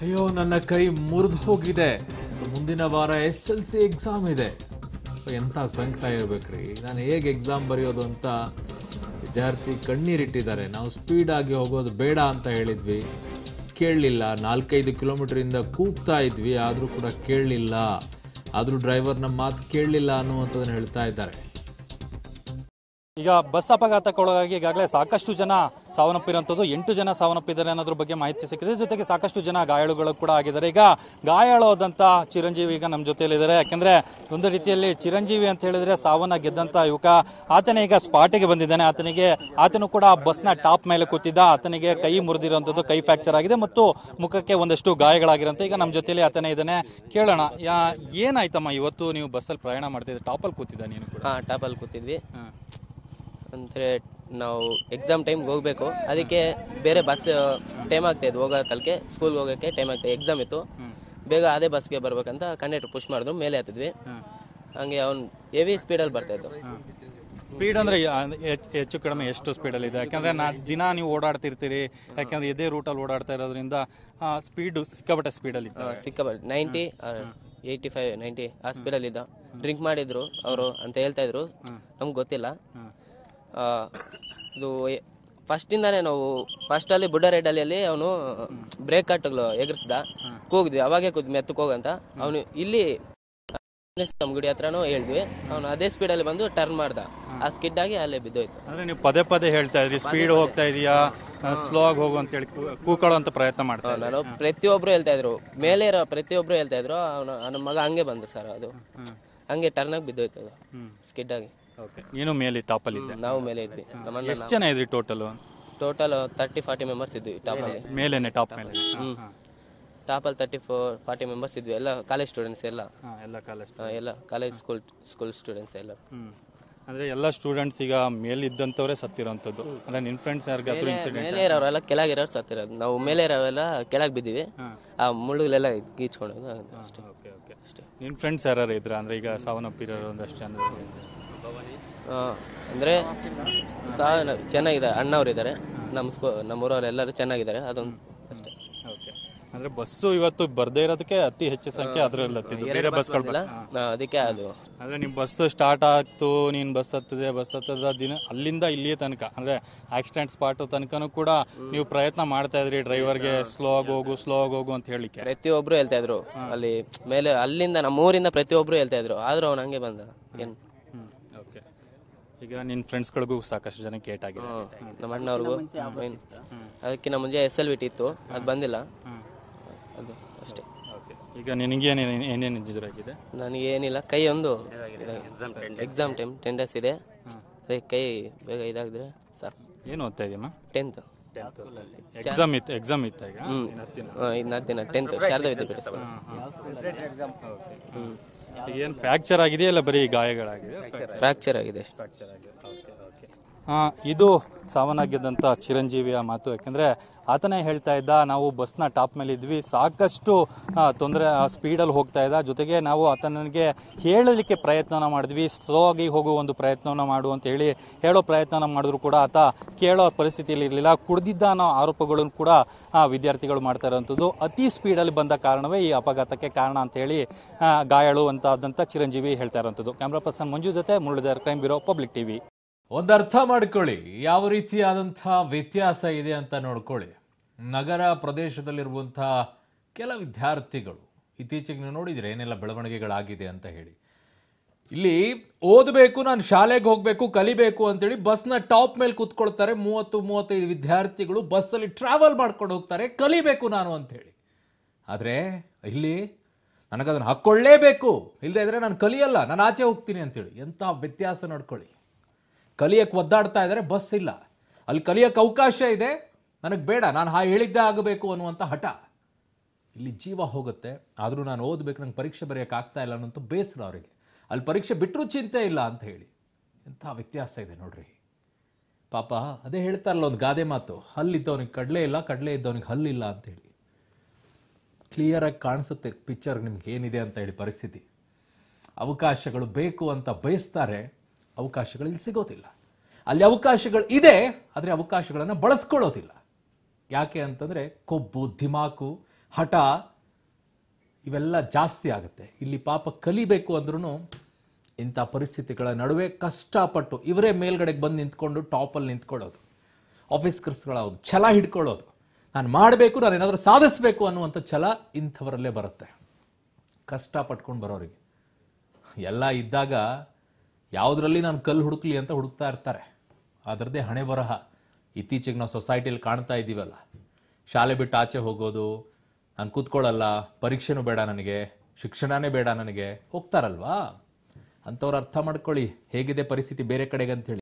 ಅಯ್ಯೋ ನನ್ನ ಕೈ ಮುರಿದು ಹೋಗಿದೆ ಸೊ ಮುಂದಿನ ವಾರ ಎಸ್ ಎಲ್ ಸಿ ಎಕ್ಸಾಮ್ ಇದೆ ಎಂಥ ಸಂಕಟ ಇರ್ಬೇಕ್ರಿ ನಾನು ಹೇಗೆ ಎಕ್ಸಾಮ್ ಬರೆಯೋದು ಅಂತ ವಿದ್ಯಾರ್ಥಿ ಕಣ್ಣೀರಿಟ್ಟಿದ್ದಾರೆ ನಾವು ಸ್ಪೀಡಾಗಿ ಹೋಗೋದು ಬೇಡ ಅಂತ ಹೇಳಿದ್ವಿ ಕೇಳಲಿಲ್ಲ ನಾಲ್ಕೈದು ಕಿಲೋಮೀಟ್ರಿಂದ ಕೂಗ್ತಾ ಇದ್ವಿ ಆದರೂ ಕೂಡ ಕೇಳಲಿಲ್ಲ ಆದರೂ ಡ್ರೈವರ್ ನಮ್ಮ ಮಾತು ಕೇಳಲಿಲ್ಲ ಅನ್ನುವಂಥದ್ದನ್ನು ಹೇಳ್ತಾ ಇದ್ದಾರೆ ಈಗ ಬಸ್ ಅಪಘಾತಕ್ಕೊಳಗಾಗಿ ಈಗಾಗಲೇ ಸಾಕಷ್ಟು ಜನ ಸಾವನ್ನಪ್ಪಿರುವಂಥದ್ದು ಎಂಟು ಜನ ಸಾವನ್ನಪ್ಪಿದ್ದಾರೆ ಅನ್ನೋದ್ರ ಬಗ್ಗೆ ಮಾಹಿತಿ ಸಿಕ್ಕಿದೆ ಜೊತೆಗೆ ಸಾಕಷ್ಟು ಜನ ಗಾಯಾಳುಗಳು ಕೂಡ ಆಗಿದ್ದಾರೆ ಈಗ ಗಾಯಾಳಾದಂಥ ಚಿರಂಜೀವಿ ಈಗ ನಮ್ಮ ಜೊತೆಯಲ್ಲಿದ್ದಾರೆ ಯಾಕೆಂದ್ರೆ ಒಂದು ರೀತಿಯಲ್ಲಿ ಚಿರಂಜೀವಿ ಅಂತ ಹೇಳಿದ್ರೆ ಸಾವನ್ನ ಗೆದ್ದಂತ ಯುವಕ ಆತನೇ ಈಗ ಸ್ಪಾಟಿಗೆ ಬಂದಿದ್ದಾನೆ ಆತನಿಗೆ ಆತನು ಕೂಡ ಬಸ್ನ ಟಾಪ್ ಮೇಲೆ ಕೂತಿದ್ದ ಆತನಿಗೆ ಕೈ ಮುರಿದಿರುವಂಥದ್ದು ಕೈ ಫ್ರಾಕ್ಚರ್ ಆಗಿದೆ ಮತ್ತು ಮುಖಕ್ಕೆ ಒಂದಷ್ಟು ಗಾಯಗಳಾಗಿರಂತೆ ಈಗ ನಮ್ಮ ಜೊತೆಯಲ್ಲಿ ಆತನೇ ಇದ್ದಾನೆ ಕೇಳೋಣ ಯಾ ಏನಾಯ್ತಮ್ಮ ಇವತ್ತು ನೀವು ಬಸ್ಸಲ್ಲಿ ಪ್ರಯಾಣ ಮಾಡ್ತಿದ್ದೆ ಟಾಪಲ್ಲಿ ಕೂತಿದ್ದ ನೀನು ಕೂಡ ಹಾಂ ಟಾಪಲ್ಲಿ ಕೂತಿದ್ವಿ ಹಾಂ. ಅಂದರೆ ನಾವು ಎಕ್ಸಾಮ್ ಟೈಮ್ಗೆ ಹೋಗಬೇಕು ಅದಕ್ಕೆ ಬೇರೆ ಬಸ್ ಟೈಮ್ ಆಗ್ತಾಯಿದ್ದು ಹೋಗೋ ತಲಕೆ ಸ್ಕೂಲ್ಗೆ ಹೋಗೋಕ್ಕೆ ಟೈಮ್ ಆಗ್ತಾಯಿದೆ ಎಕ್ಸಾಮ್ ಇತ್ತು ಬೇಗ ಅದೇ ಬಸ್ಗೆ ಬರ್ಬೇಕಂತ ಕಂಡಕ್ಟರ್ ಪುಷ್ ಮಾಡಿದ್ರು ಮೇಲೆ ಹತ್ತಿದ್ವಿ ಹಂಗೆ ಅವ್ನು ಹೆವಿ ಸ್ಪೀಡಲ್ಲಿ ಬರ್ತಾಯಿದ್ದು ಸ್ಪೀಡ್ ಅಂದ್ರೆ ಯಾ- ಹೆಚ್- ಹೆಚ್ಚು ಕಡಿಮೆ ಎಷ್ಟು ಸ್ಪೀಡಲ್ಲಿ ಇದೆ ಯಾಕಂದ್ರೆ ನಾ ದಿನ ನೀವು ಓಡಾಡ್ತಿರ್ತೀರಿ ಯಾಕಂದ್ರೆ ಇದೇ ರೂಟಲ್ಲಿ ಓಡಾಡ್ತಾ ಇರೋದ್ರಿಂದ ಸ್ಪೀಡ್ ಸಿಕ್ಕಾಪಟ್ಟೆ ಸ್ಪೀಡಲ್ಲಿ ಸಿಕ್ಕಾಬಟ್ಟು ನೈಂಟಿ ಏಯ್ಟಿ ಫೈವ್ ನೈಂಟಿ ಆ ಸ್ಪೀಡಲ್ಲಿ ಇದ್ದ ಡ್ರಿಂಕ್ ಮಾಡಿದ್ರು ಅವರು ಅಂತ ಹೇಳ್ತಾ ಇದ್ರು ನಮ್ಗೆ ಗೊತ್ತಿಲ್ಲ ಆ, ಇದು ಫಸ್ಟಿಂದಾನೇ ನಾವು ಫಸ್ಟಲ್ಲಿ ಬುಡ್ಡ ರೆಡ್ಡಲ್ಲಿ ಅವನು ಬ್ರೇಕ್ ಕಟ್ಟಗಳು ಎಗರಿಸ್ದ ಕೂಗಿದ್ವಿ ಅವಾಗೆ ಕೂದ್ ಮೆತ್ತಕ್ಕೆ ಹೋಗಂತ ಅವನು ಇಲ್ಲಿ ನಮ್ಮ ಗುಡಿ ಹತ್ರನೂ ಹೇಳಿದ್ವಿ ಅವನು ಅದೇ ಸ್ಪೀಡಲ್ಲಿ ಬಂದು ಟರ್ನ್ ಮಾಡ್ದ ಆ ಸ್ಕಿಡ್ ಆಗಿ ಅಲ್ಲೇ ಬಿದ್ದೋಯ್ತು ಅಂದ್ರೆ ನೀವು ಪದೇ ಪದೇ ಹೇಳ್ತಾ ಇದ್ರಿ ಸ್ಪೀಡ್ ಹೋಗ್ತಾ ಇದೀಯಾ ಸ್ಲೋ ಆಗಿ ಹೋಗು ಅಂತ ಹೇಳಿ ಕೂಕೊಳ್ಳೋ ಅಂತ ಪ್ರಯತ್ನ ಮಾಡ್ತಾ ಇದ್ರಿ. ನಾನು ಪ್ರತಿಯೊಬ್ರು ಹೇಳ್ತಾ ಇದ್ರು ಮೇಲೆ ಇರೋ ಪ್ರತಿಯೊಬ್ರು ಹೇಳ್ತಾ ಇದ್ರು ಅವನು ನನ್ನ ಮಗ ಹಂಗೆ ಬಂದು ಸರ್ ಅದು ಹಂಗೆ ಟರ್ನ್ ಆಗಿ ಬಿದ್ದೋಯ್ತು ಅದು ಸ್ಕಿಡ್ ಆಗಿ Okay. ನೀನು ಮೇಲೆ ಟಾಪಲ್ಲಿ ಇದ್ದೆ ನಾವು ಮೇಲೆ ಇದ್ವಿ ನಮ್ಮನ್ನ ಎಷ್ಟು ಜನ ಇದ್ರಿ total total thirty forty members ಇದ್ವಿ ಟಾಪಲ್ಲಿ ಮೇಲೇನೆ ಟಾಪ್ ಮೇಲೆ ಹ್ಮ್ ಟಾಪಲ್ಲಿ ತರ್ಟಿ ಫೋರ್ ಫಾರ್ಟಿ ಮೆಂಬರ್ಸ್ ಇದ್ವಿ ಎಲ್ಲ ಕಾಲೇಜ್ ಸ್ಟೂಡೆಂಟ್ಸ್ ಎಲ್ಲ ಹಾ, ಎಲ್ಲ ಕಾಲೇಜ್ ಆ, ಎಲ್ಲ ಕಾಲೇಜ್ ಸ್ಕೂಲ್ ಸ್ಕೂಲ್ ಸ್ಟೂಡೆಂಟ್ಸ್ ಎಲ್ಲ ಹ್ಮ್ ಅಂದ್ರೆ ಎಲ್ಲ ಸ್ಟೂಡೆಂಟ್ಸ್ ಈಗ ಮೇಲಿದ್ದಂಥವ್ರೆ ಸತ್ತಿರೋಂಥದ್ದು ಅಂದ್ರೆ ನಿನ್ ಫ್ರೆಂಡ್ಸ್ ಯಾರಿಗಾದ್ರೂ ಇನ್ಸಿಡೆಂಟ್ ಮೇಲೆ ಇರೋರೆಲ್ಲ ಕೆಳಗಿರೋರು ಸತ್ತಿರೋದು ನಾವು ಮೇಲೆ ಇರೋವೆಲ್ಲ ಕೆಳಗೆ ಬಿದ್ದೀವಿ ಆ ಮುಳ್ಳುಗಳೆಲ್ಲ ಗೀಚ್ಕೊಂಡು ಅಷ್ಟೇ ಓಕೆ ಓಕೆ ಅಷ್ಟೇ ನಿನ್ ಫ್ರೆಂಡ್ಸ್ ಯಾರು ಇದ್ರ ಅಂದ್ರೆ ಈಗ ಸಾವನ್ನಪ್ಪಿರೋರು ಒಂದಷ್ಟು ಜನ ಆ, ಅಂದ್ರೆ ಸಾವನ್ನ ಚೆನ್ನಾಗಿದ್ದಾರೆ ಅಣ್ಣವ್ರು ಇದ್ದಾರೆ ನಮ್ಮ ಸ್ಕೂ ನಮ್ಮೂರವ್ರು ಎಲ್ಲರೂ ಚೆನ್ನಾಗಿದ್ದಾರೆ ಅದೊಂದು ಅಷ್ಟೇ ಓಕೆ ಅಂದ್ರೆ ಬಸ್ಸು ಇವತ್ತು ಬರ್ದೇ ಇರೋದಕ್ಕೆ ಅತಿ ಹೆಚ್ಚು ಸಂಖ್ಯೆ ಅದ್ರಲ್ಲಿ ಹತ್ತಿದ್ದು ಬೇರೆ ಬಸ್ಗಳು ಇಲ್ಲ ನಾ- ಅದಕ್ಕೆ ಅದು ಅಂದ್ರೆ ನಿಮ್ ಬಸ್ ಸ್ಟಾರ್ಟ್ ಆಗ್ತು ನೀನ್ ಬಸ್ ಹತ್ತದೆ ಬಸ್ ಹತ್ತದ ದಿನ ಅಲ್ಲಿಂದ ಇಲ್ಲಿಯ ತನಕ ಅಂದ್ರೆ ಆಕ್ಸಿಡೆಂಟ್ ಸ್ಪಾಟ್ ತನಕನೂ ಕೂಡ ನೀವು ಪ್ರಯತ್ನ ಮಾಡ್ತಾ ಇದ್ರಿ ಡ್ರೈವರ್ಗೆ ಸ್ಲೋ ಆಗಿ ಹೋಗು ಸ್ಲೋ ಆಗಿ ಹೋಗು ಅಂತ ಹೇಳಿಕ್ಕೆ ಪ್ರತಿಯೊಬ್ರು ಹೇಳ್ತಾ ಇದ್ರು ಅಲ್ಲಿ ಮೇಲೆ ಅಲ್ಲಿಂದ ನಮ್ಮ ಊರಿಂದ ಪ್ರತಿಯೊಬ್ರು ಹೇಳ್ತಾ ಇದ್ರು ಆದ್ರೂ ಅವ್ನು ಹಂಗೆ ಬಂದ ಏನ್ ಓಕೆ ಈಗ ನಿನ್ ಫ್ರೆಂಡ್ಸ್ಗಳಿಗೂ ಸಾಕಷ್ಟು ಜನಕ್ಕೆ ಏಟ್ ಆಗಿದೆ ಹ್ಮ್. ನಮ್ಮ ಅಣ್ಣವ್ರಿಗೂ main. ಅದಕ್ಕಿಂತ ಮುಂಚೆ ಎಸ್ ಎಲ್ ಬಿಟ್ಟು ಇತ್ತು ಅದು ಬಂದಿಲ್ಲ ಅದು ಅಷ್ಟೇ ಓಕೆ ಈಗ ನಿನಗೆ ಏನೇನು ಏನೇನು ಇಂಜುರಿ ಆಗಿದೆ ನನಗೆ ಏನಿಲ್ಲ ಕೈ ಒಂದು ಎಕ್ಸಾಮ್ ಟೈಮ್ ಟೆನ್ ಡೇಸ್ ಇದೆ ಅದೇ ಕೈ ಬೇಗ ಇದಾಗಿದ್ರೆ ಸಾಕು ಏನು ಓದ್ತಾ ಇದೆಯಮ್ಮ ಟೆಂತ್ ಎಕ್ಸಾಮ್ ಇತ್ತು ಎಕ್ಸಾಮ್ ಇತ್ತು ಈಗ ಹ್ಮ್ ಇನ್ನು ಹತ್ತು ದಿನ ಟೆಂತ್ ಶಾರದಾ ವಿದ್ಯಾಪೀಠ ಸ್ಕೂಲ್ ಹ್ಮ್ ಈಗ ಏನು ಫ್ರಾಕ್ಚರ್ ಆಗಿದೆ ಇಲ್ಲ ಬರೀ ಗಾಯಗಳಾಗಿದೆ ಫ್ರಾಕ್ಚರ್ ಆಗಿದೆ ಫ್ರಾಕ್ಚರ್ ಆಗಿದೆ ಓಕೆ ಓಕೆ ಇದು ಸಾವನ್ನಾಗಿದ್ದಂಥ ಚಿರಂಜೀವಿಯ ಮಾತು ಯಾಕೆಂದ್ರೆ ಆತನೇ ಹೇಳ್ತಾ ಇದ್ದ ನಾವು ಬಸ್ನ ಟಾಪ್ ಮೇಲೆ ಇದ್ವಿ ಸಾಕಷ್ಟು ತೊಂದರೆ ಸ್ಪೀಡಲ್ಲಿ ಹೋಗ್ತಾ ಇದ್ದ ಜೊತೆಗೆ ನಾವು ಆತನಿಗೆ ಹೇಳಲಿಕ್ಕೆ ಪ್ರಯತ್ನನ ಮಾಡಿದ್ವಿ ಸ್ಲೋ ಆಗಿ ಹೋಗುವ ಒಂದು ಪ್ರಯತ್ನವನ್ನ ಮಾಡು ಅಂತ ಹೇಳಿ ಹೇಳೋ ಪ್ರಯತ್ನನ ಮಾಡಿದ್ರು ಕೂಡ ಆತ ಕೇಳೋ ಪರಿಸ್ಥಿತಿಯಲ್ಲಿ ಇರಲಿಲ್ಲ ಕುಡ್ದಿದ್ದ ಅನ್ನೋ ಆರೋಪಗಳನ್ನು ಕೂಡ ಆ, ವಿದ್ಯಾರ್ಥಿಗಳು ಮಾಡ್ತಾ ಇರೋವಂಥದ್ದು ಅತಿ ಸ್ಪೀಡಲ್ಲಿ ಬಂದ ಕಾರಣವೇ ಈ ಅಪಘಾತಕ್ಕೆ ಕಾರಣ ಅಂತ ಹೇಳಿ ಆ, ಗಾಯಾಳು ಅಂತ ಆದಂಥ ಚಿರಂಜೀವಿ ಹೇಳ್ತಾ ಇರೋವಂಥದ್ದು ಕ್ಯಾಮ್ರಾ ಪರ್ಸನ್ ಮಂಜು ಜೊತೆ Muralidhar crime bureau public TV ಒಂದು ಅರ್ಥ ಮಾಡ್ಕೊಳ್ಳಿ ಯಾವ ರೀತಿಯಾದಂಥ ವ್ಯತ್ಯಾಸ ಇದೆ ಅಂತ ನೋಡ್ಕೊಳ್ಳಿ ನಗರ ಪ್ರದೇಶದಲ್ಲಿರುವಂಥ ಕೆಲ ವಿದ್ಯಾರ್ಥಿಗಳು ಇತ್ತೀಚೆಗೆ ನೀವು ನೋಡಿದ್ರೆ ಏನೆಲ್ಲ ಬೆಳವಣಿಗೆಗಳಾಗಿದೆ ಅಂತ ಹೇಳಿ ಇಲ್ಲಿ ಓದಬೇಕು ನಾನು ಶಾಲೆಗೆ ಹೋಗಬೇಕು ಕಲಿಬೇಕು ಅಂತೇಳಿ ಬಸ್ನ ಟಾಪ್ ಮೇಲೆ ಕೂತ್ಕೊಳ್ತಾರೆ ಮೂವತ್ತು ಮೂವತ್ತೈದು ವಿದ್ಯಾರ್ಥಿಗಳು ಬಸ್ಸಲ್ಲಿ ಟ್ರಾವೆಲ್ ಮಾಡ್ಕೊಂಡು ಹೋಗ್ತಾರೆ ಕಲಿಬೇಕು ನಾನು ಅಂತೇಳಿ ಆದರೆ ಇಲ್ಲಿ ನನಗದನ್ನು ಹಾಕ್ಕೊಳ್ಳೇಬೇಕು ಇಲ್ಲದೆ ಇದ್ರೆ ನಾನು ಕಲಿಯಲ್ಲ ನಾನು ಆಚೆ ಹೋಗ್ತೀನಿ ಅಂತೇಳಿ ಎಂಥ ವ್ಯತ್ಯಾಸ ನೋಡ್ಕೊಳ್ಳಿ ಕಲಿಯಕ್ಕೆ ಒದ್ದಾಡ್ತಾ ಇದ್ದಾರೆ ಬಸ್ ಇಲ್ಲ ಅಲ್ಲಿ ಕಲಿಯೋಕ್ಕೆ ಅವಕಾಶ ಇದೆ ನನಗೆ ಬೇಡ ನಾನು ಹಾ ಹೇಳಿದ್ದೇ ಆಗಬೇಕು ಅನ್ನುವಂಥ ಹಠ ಇಲ್ಲಿ ಜೀವ ಹೋಗುತ್ತೆ ಆದರೂ ನಾನು ಓದಬೇಕು ನಂಗೆ ಪರೀಕ್ಷೆ ಬರೆಯೋಕೆ ಆಗ್ತಾ ಇಲ್ಲ ಅನ್ನೋಂಥ ಬೇಸರ ಅವರಿಗೆ ಅಲ್ಲಿ ಪರೀಕ್ಷೆ ಬಿಟ್ಟರೂ ಚಿಂತೆ ಇಲ್ಲ ಅಂತ ಹೇಳಿ ಎಂಥ ವ್ಯತ್ಯಾಸ ಇದೆ ನೋಡ್ರಿ ಪಾಪ ಅದೇ ಹೇಳ್ತಾರಲ್ಲ ಒಂದು ಗಾದೆ ಮಾತು ಹಲ್ಲಿದ್ದವನಿಗೆ ಕಡಲೆ ಇಲ್ಲ ಕಡಲೆ ಇದ್ದವನಿಗೆ ಹಲ್ಲಿಲ್ಲ ಅಂತೇಳಿ ಕ್ಲಿಯರಾಗಿ ಕಾಣಿಸುತ್ತೆ ಪಿಕ್ಚರ್ ನಿಮ್ಗೆ ಏನಿದೆ ಅಂತ ಹೇಳಿ ಪರಿಸ್ಥಿತಿ ಅವಕಾಶಗಳು ಬೇಕು ಅಂತ ಬಯಸ್ತಾರೆ ಅವಕಾಶಗಳು ಇಲ್ಲಿ ಸಿಗೋದಿಲ್ಲ ಅಲ್ಲಿ ಅವಕಾಶಗಳು ಇದೆ ಆದರೆ ಅವಕಾಶಗಳನ್ನು ಬಳಸ್ಕೊಳ್ಳೋದಿಲ್ಲ ಯಾಕೆ ಅಂತಂದರೆ ಕೊಬ್ಬು ಧಿಮಾಕು ಹಠ ಇವೆಲ್ಲ ಜಾಸ್ತಿ ಆಗುತ್ತೆ ಇಲ್ಲಿ ಪಾಪ ಕಲಿಬೇಕು ಅಂದ್ರೂ ಇಂಥ ಪರಿಸ್ಥಿತಿಗಳ ನಡುವೆ ಕಷ್ಟಪಟ್ಟು ಇವರೇ ಮೇಲ್ಗಡೆಗೆ ಬಂದು ನಿಂತ್ಕೊಂಡು ಟಾಪಲ್ಲಿ ನಿಂತ್ಕೊಳ್ಳೋದು ಆಫೀಸ್ ಕರ್ಸ್ಗಳಾಗೋದು ಛಲ ಹಿಡ್ಕೊಳ್ಳೋದು ನಾನು ಮಾಡಬೇಕು ನಾನು ಏನಾದರೂ ಸಾಧಿಸಬೇಕು ಅನ್ನುವಂಥ ಛಲ ಇಂಥವರಲ್ಲೇ ಬರುತ್ತೆ ಕಷ್ಟ ಪಟ್ಕೊಂಡು ಬರೋರಿಗೆ ಎಲ್ಲ ಇದ್ದಾಗ ಯಾವುದರಲ್ಲಿ ನಾನು ಕಲ್ಲು ಹುಡುಕ್ಲಿ ಅಂತ ಹುಡುಕ್ತಾ ಇರ್ತಾರೆ ಅದರದ್ದೇ ಹಣೆ ಬರಹ ಇತ್ತೀಚೆಗೆ ನಾವು ಸೊಸೈಟಿಯಲ್ಲಿ ಕಾಣ್ತಾ ಇದ್ದೀವಲ್ಲ ಶಾಲೆ ಬಿಟ್ಟು ಆಚೆ ಹೋಗೋದು ನಾನು ಕೂತ್ಕೊಳ್ಳಲ್ಲ ಪರೀಕ್ಷೆನೂ ಬೇಡ ನನಗೆ ಶಿಕ್ಷಣನೇ ಬೇಡ ನನಗೆ ಹೋಗ್ತಾರಲ್ವಾ ಅಂಥವ್ರು ಅರ್ಥ ಮಾಡ್ಕೊಳ್ಳಿ ಹೇಗಿದೆ ಪರಿಸ್ಥಿತಿ ಬೇರೆ ಕಡೆಗೆ ಅಂತೇಳಿ